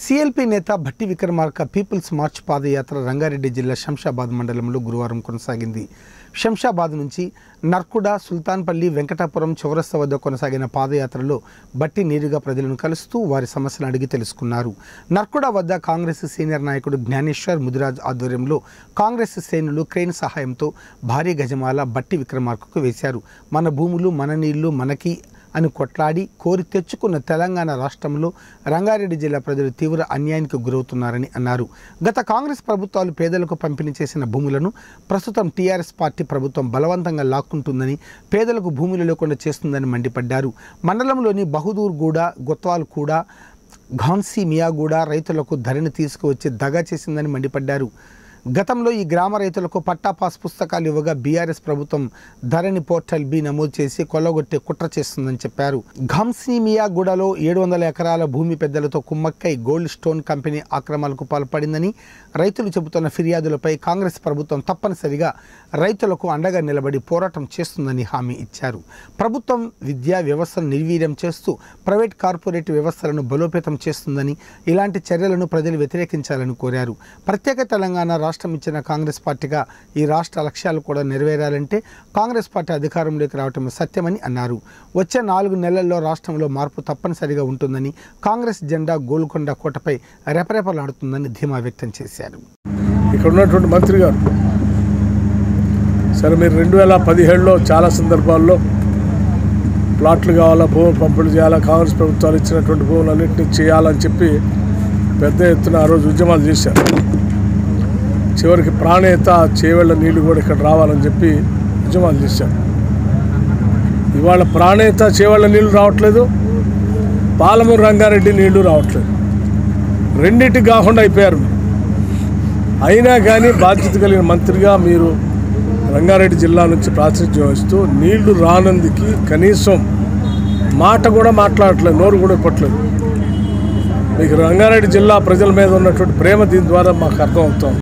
CLP నేత Bhatti Vikramarka people's march పాదయాత్ర రంగారెడ్డి జిల్లా శంషాబాద్ మండలంలో గురువారం కొనసాగింది శంషాబాద్ నుంచి నర్కుడ సుల్తాన్పల్లి వెంకటాపురం చౌరస్తా వద్ద కొనసాగిన పాదయాత్రలో బట్టి నేరుగా ప్రజలను కలుస్తూ వారి సమస్యలను అడిగి తెలుసుకున్నారు నర్కుడ వద్ద కాంగ్రెస్ సీనియర్ నాయకుడు జ్ఞానేశ్వర్ ముదిరాజ్ ఆధ్వర్యంలో కాంగ్రెస్ శ్రేణులు క్రెయిన్ సహాయంతో భారీ గజమాల బట్టి విక్రమార్కకు వేశారు మన భూములు మన నీళ్లు మనకి అని కొట్లాడి కోరి తెచ్చుకున్న తెలంగాణ రాష్ట్రంలో రంగారెడ్డి జిల్లా ప్రజలు తీవ్ర అన్యాయానికి గురవుతున్నారని అన్నారు గత కాంగ్రెస్ ప్రభుత్వాలు పేదలకు పంపిణీ చేసిన భూములను ప్రస్తుతం టీఆర్ఎస్ పార్టీ ప్రభుత్వం బలవంతంగా లాక్కుంటుందని పేదలకు భూములు లేకుండా చేస్తుందని మండిపడ్డారు మండలంలోని బహదూర్గూడ గొత్వాల్గూడ ఘాన్సీ మియాగూడ రైతులకు ధరని తీసుకువచ్చి దగా చేసిందని మండిపడ్డారు గతంలో ఈ గ్రామ రైతులకు పట్టా పాస్ పుస్తకాలు ఇవ్వగా బీఆర్ఎస్ ప్రభుత్వం ధరణి పోర్టల్ బి నమోదు చేసి కొల్లగొట్టే కుట్ర చేస్తుందని చెప్పారు ఘంసీమియాగూడలో ఏడు వందల ఎకరాల భూమి పెద్దలతో కుమ్మక్కై గోల్డ్ స్టోన్ కంపెనీ ఆక్రమణకు పాల్పడిందని రైతులు చెబుతున్న ఫిర్యాదులపై కాంగ్రెస్ ప్రభుత్వం తప్పనిసరిగా రైతులకు అండగా నిలబడి పోరాటం చేస్తుందని హామీ ఇచ్చారు ప్రభుత్వం విద్యా వ్యవస్థను నిర్వీర్యం చేస్తూ ప్రైవేట్ కార్పొరేట్ వ్యవస్థలను బలోపేతం చేస్తుందని ఇలాంటి చర్యలను ప్రజలు వ్యతిరేకించాలని కోరారు ప్రత్యేక తెలంగాణ రాష్ట్రం ఇచ్చిన కాంగ్రెస్ పార్టీగా ఈ రాష్ట్ర లక్ష్యాలు కూడా నెరవేరాలంటే కాంగ్రెస్ పార్టీ అధికారంలోకి రావటం సత్యమని అన్నారు వచ్చే నాలుగు నెలల్లో రాష్ట్రంలో మార్పు తప్పనిసరిగా ఉంటుందని కాంగ్రెస్ జెండా గోల్కొండ కోటపై రెపరెపలాడుతుందని ధీమా వ్యక్తం చేశారు ఇక్కడ ఉన్నటువంటి మంత్రి గారు సరే మీరు రెండు వేల పదిహేడులో చాలా సందర్భాల్లో ప్లాట్లు కావాలా భూములు పంపిణీ చేయాలా కాంగ్రెస్ ప్రభుత్వాలు ఇచ్చినటువంటి భూములన్నింటినీ చేయాలని చెప్పి పెద్ద ఎత్తున ఆ రోజు ఉద్యమాలు చేశారు చివరికి ప్రాణేత చేవేళ్ల నీళ్లు కూడా ఇక్కడ రావాలని చెప్పి ఉద్యమాలు చేశారు ఇవాళ ప్రాణేత చేవేళ్ల నీళ్లు రావట్లేదు పాలమూరు రంగారెడ్డి నీళ్లు రావట్లేదు రెండింటికి కాకుండా అయిపోయారు మీరు అయినా కానీ బాధ్యత కలిగిన మంత్రిగా మీరు రంగారెడ్డి జిల్లా నుంచి ప్రాతినిధ్యం వహిస్తూ నీళ్లు రానందుకి కనీసం మాట కూడా మాట్లాడట్లేదు నోరు కూడా కొట్టలేదు మీకు రంగారెడ్డి జిల్లా ప్రజల మీద ఉన్నటువంటి ప్రేమ దీని ద్వారా మాకు అర్థమవుతాం